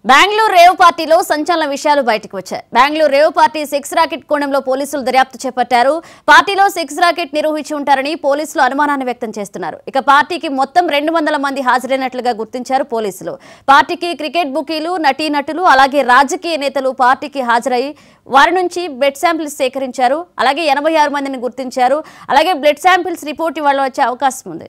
Bengaluru rave పార్టీలో సంచలన విషయాలు బయటకు వచ్చాయి Bengaluru rave party sex racket కోణంలో పోలీసులు దర్యాప్తు చేపట్టారు పార్టీలో సెక్స్ రాకెట్ నిర్వహించి ఉంటారని పోలీసులు అనుమానాన్ని వ్యక్తం చేస్తున్నారు ఇక పార్టీకి మొత్తం రెండు వందల మంది హాజరైనట్లుగా గుర్తించారు పోలీసులు పార్టీకి క్రికెట్ బుకీలు నటీనటులు అలాగే రాజకీయ నేతలు పార్టీకి హాజరై వారి నుంచి బ్లడ్ శాంపిల్స్ సేకరించారు అలాగే ఎనభై ఆరు మందిని గుర్తించారు అలాగే బ్లడ్ శాంపిల్స్ రిపోర్ట్ ఇవాళ వచ్చే అవకాశం ఉంది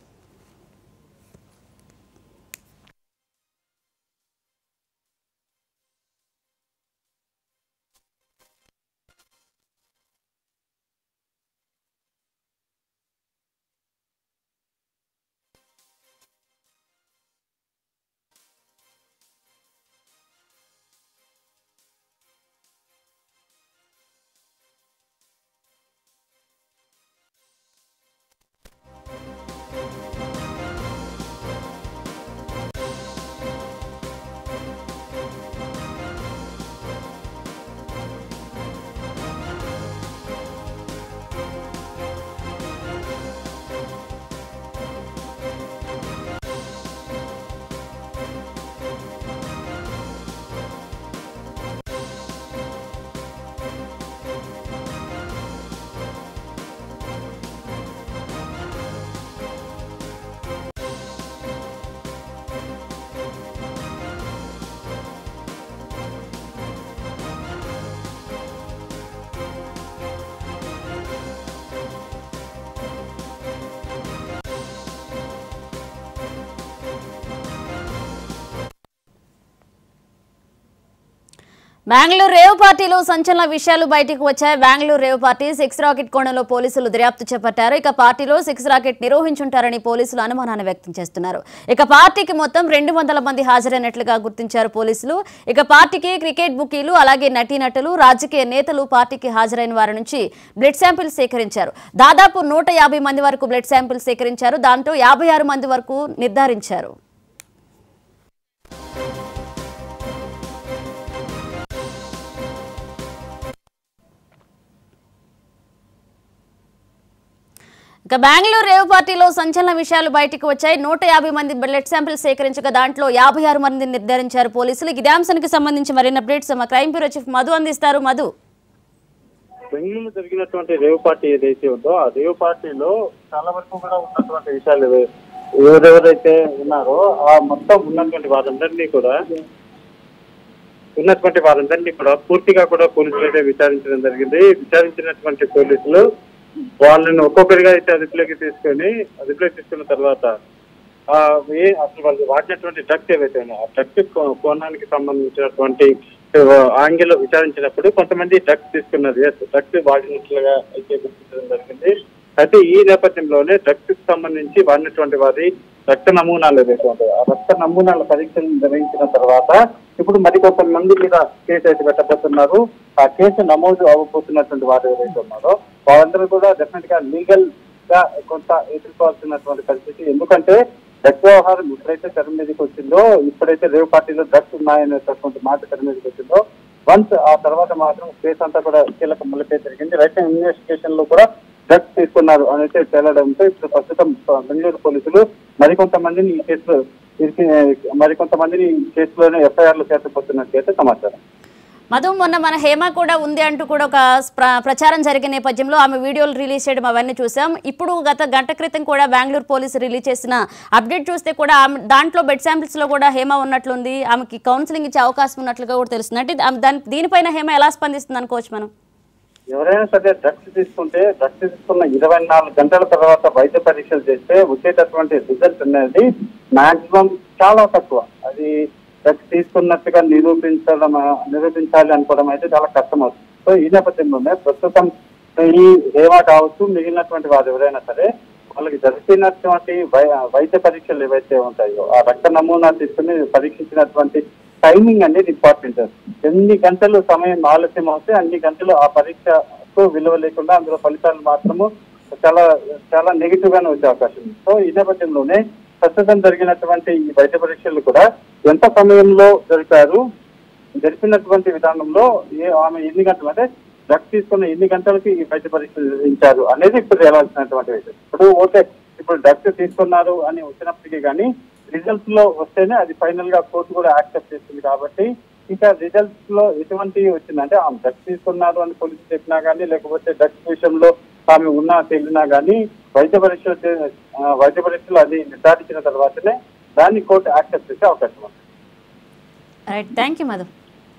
బెంగళూరు రేవ్ పార్టీలో సంచలన విషయాలు బయటకు వచ్చాయి Bengaluru rave party sex racket కోణంలో పోలీసులు దర్యాప్తు చేపట్టారు ఇక పార్టీలో సెక్స్ రాకెట్ నిర్వహించుంటారని పోలీసులు అనుమానాన్ని వ్యక్తం చేస్తున్నారు ఇక పార్టీకి మొత్తం రెండు వందల మంది హాజరైనట్లుగా గుర్తించారు పోలీసులు ఇక పార్టీకి క్రికెట్ బుకీలు అలాగే నటీనటులు రాజకీయ నేతలు పార్టీకి హాజరైన వారి నుంచి బ్లడ్ శాంపిల్స్ సేకరించారు దాదాపు నూట యాభై మంది వరకు బ్లడ్ శాంపిల్స్ సేకరించారు దాంట్లో యాభై ఆరు మంది వరకు నిర్ధారించారు ఇక బెంగళూరు రేవ్ పార్టీలో సంచలన విషయాలు బయటకు వచ్చాయి నూట యాభై మంది బ్లడ్ శాంపిల్ సేకరించగా దాంట్లో యాభై ఆరు మందిని నిర్ధారించారు పోలీసులు ఇదే అంశానికి సంబంధించి మరిన్ని అప్డేట్స్ మా క్రైమ్ బ్యూరో చీఫ్ మధు అందిస్తారు మధు బెంగళూరులో జరిగినటువంటి రేవ్ పార్టీ ఏదైతే ఉందో ఆ రేవ్ పార్టీలో చాలా వరకు కూడా ఉన్నటువంటి విషయాలు ఇవే. ఎవరెవరైతే ఉన్నారో ఆ మొత్తం ఉన్నటువంటి వారందరినీ కూడా ఉన్నటువంటి వారందరినీ కూడా పూర్తిగా కూడా పోలీసులు అయితే విచారించడం జరిగింది విచారించినటువంటి పోలీసులు వాళ్ళని ఒక్కొక్కరిగా అయితే అదుపులోకి తీసుకొని అదుపులోకి తీసుకున్న తర్వాత ఆ ఏ అసలు వాళ్ళు వాడినటువంటి డ్రగ్స్ ఏవైతే ఉన్నాయో ఆ డ్రగ్స్ కోణానికి సంబంధించినటువంటి ఆంగిల్ విచారించినప్పుడు కొంతమంది డ్రగ్స్ తీసుకున్నారు ఎస్ డ్రగ్స్ వాడినట్లుగా అయితే గుర్తించడం జరిగింది అయితే ఈ నేపథ్యంలోనే డ్రగ్స్ కి సంబంధించి వాడినటువంటి వారి రక్త నమూనాలు ఏవైతే ఉంటాయో ఆ రక్త నమూనాల పరీక్షలు నిర్వహించిన తర్వాత ఇప్పుడు మరి కొంతమంది మీద కేసు అయితే పెట్టబోతున్నారు ఆ కేసు నమోదు అవ్వబోతున్నటువంటి వారు ఎవరైతే ఉన్నారో వాళ్ళందరూ కూడా డెఫినెట్ గా లీగల్ గా కొంత ఎదుర్కోవాల్సినటువంటి పరిస్థితి ఎందుకంటే డ్రగ్స్ వ్యవహారం ఎప్పుడైతే తెర మీదకి వచ్చిందో ఇప్పుడైతే రేవ్ పార్టీలో డ్రగ్స్ ఉన్నాయనేటటువంటి మాట తెర మీదకి వచ్చిందో వన్స్ ఆ తర్వాత మాత్రం కేసు అంతా కూడా కీలక మళ్ళీ జరిగింది రైట్ ఇన్వెస్టిగేషన్ లో కూడా డ్రగ్స్ తీసుకున్నారు అనేది తేలడంతో ఇప్పుడు ప్రస్తుతం బెంగళూరు పోలీసులు మరికొంతమందిని ఈ కేసులో ఇరికి మరికొంతమందిని ఈ కేసులోనే ఎఫ్ఐఆర్ లో చేర్చబోతున్నట్టు అయితే సమాచారం మధు మొన్న మన హేమ కూడా ఉంది అంటూ కూడా ఒక ప్ర- ప్రచారం జరిగిన నేపథ్యంలో ఆమె వీడియోలు రిలీజ్ చేయడం అవన్నీ చూసాం ఇప్పుడు గత గంట క్రితం కూడా బెంగళూరు పోలీసు రిలీజ్ చేసిన అప్డేట్ చూస్తే కూడా ఆమె దాంట్లో బెడ్ శాంపిల్స్ లో కూడా హేమ ఉన్నట్లుంది ఆమెకి కౌన్సిలింగ్ ఇచ్చే అవకాశం ఉన్నట్లుగా కూడా తెలుస్తుంది అంటే ఆమె దాని దీనిపైన హేమ ఎలా స్పందిస్తుంది అనుకోవచ్చు మనం ఎవరైనా సరే డ్రగ్స్ తీసుకుంటే డ్రగ్స్ తీసుకున్న ఇరవై నాలుగు గంటల తర్వాత వైద్య పరీక్షలు చేస్తే వచ్చేటటువంటి రిజల్ట్ అనేది మాక్సిమం చాలా తక్కువ అది డ్రగ్స్ తీసుకున్నట్టుగా నిరూపించడం నిరూపించాలి అనుకోవడం అయితే చాలా కష్టం అవుతుంది సో ఈ నేపథ్యంలోనే ప్రస్తుతం ఈ హేమ కావచ్చు మిగిలినటువంటి వారు ఎవరైనా సరే వాళ్ళకి జరిపినటువంటి వై- వైద్య పరీక్షలు ఏవైతే ఉంటాయో ఆ రక్త నమూనా తీసుకుని పరీక్షించినటువంటి టైమింగ్ అనేది ఇంపార్టెంట్ ఎన్ని గంటలు సమయం ఆలస్యం అవుతే అన్ని గంటలు ఆ పరీక్షకు విలువ లేకుండా అందులో ఫలితాలు మాత్రము చాలా చాలా నెగిటివ్ గానే వచ్చే అవకాశం ఉంది సో ఈ నేపథ్యంలోనే ప్రస్తుతం జరిగినటువంటి ఈ వైద్య పరీక్షలు కూడా ఎంత సమయంలో జరిపారు జరిపినటువంటి విధానంలో ఏ ఆమె ఎన్ని గంటలు అంటే డ్రగ్స్ తీసుకున్న ఎన్ని గంటలకి ఈ వైద్య పరీక్షలు నిర్వహించారు అనేది ఇప్పుడు తేలాల్సినటువంటి విషయం ఇప్పుడు ఓకే ఇప్పుడు డ్రగ్స్ తీసుకున్నారు అని వచ్చినప్పటికీ కానీ రిజల్ట్స్ లో వస్తేనే అది ఫైనల్ గా కోర్టు కూడా యాక్సెప్ట్ చేస్తుంది కాబట్టి ఇంకా రిజల్ట్స్ లో ఎటువంటి వచ్చిందంటే ఆమె డ్రగ్స్ తీసుకున్నారు అని పోలీసులు చెప్పినా కానీ లేకపోతే డ్రగ్స్ విషయంలో ఆమె ఉన్నా తెలిసినా కానీ వైద్య పరీక్షలు చే- ఆ, వైద్య పరీక్షలు అది నిర్ధారించిన తర్వాతనే దాన్ని కోర్టు యాక్సెప్ట్ చేసే అవకాశం ఉంది right thank you Madhu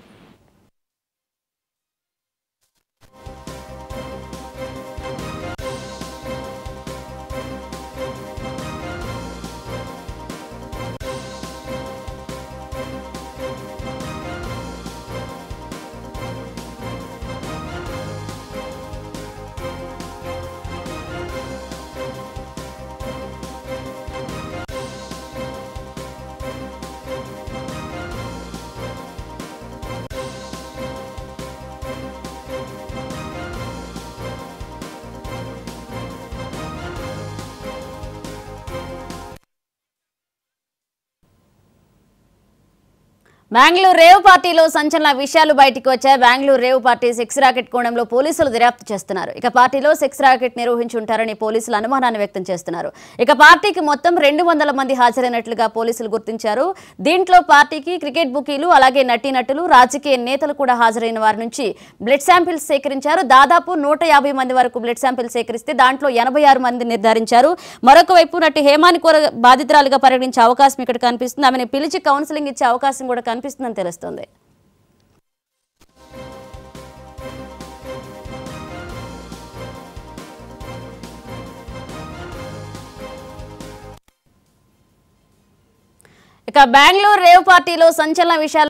Bengaluru rave పార్టీలో సంచలన విషయాలు బయటికి వచ్చాయి Bengaluru rave party sex racket కోణంలో పోలీసులు దర్యాప్తు చేస్తున్నారు ఇక పార్టీలో సెక్స్ రాకెట్ నిర్వహించుంటారని పోలీసులు అనుమానాన్ని వ్యక్తం చేస్తున్నారు ఇక పార్టీకి మొత్తం రెండు వందల మంది హాజరైనట్లుగా పోలీసులు గుర్తించారు దీంట్లో పార్టీకి క్రికెట్ బుకీలు అలాగే నటీనటులు రాజకీయ నేతలు కూడా హాజరైన వారి నుంచి బ్లడ్ శాంపిల్స్ సేకరించారు దాదాపు నూట యాభై మంది వరకు బ్లడ్ శాంపిల్స్ సేకరిస్తే దాంట్లో ఎనభై ఆరు మంది నిర్ధారించారు మరొక వైపు నటి హేమాని కోర బాధితురాలుగా పరిగణించే అవకాశం ఇక్కడ కనిపిస్తుంది ఆమెను పిలిచి కౌన్సిలింగ్ ఇచ్చే అవకాశం కూడా కనిపిస్తుందని తెలుస్తుంది ఇక బెంగళూరు రేవ్ పార్టీలో సంచలన విషయాలు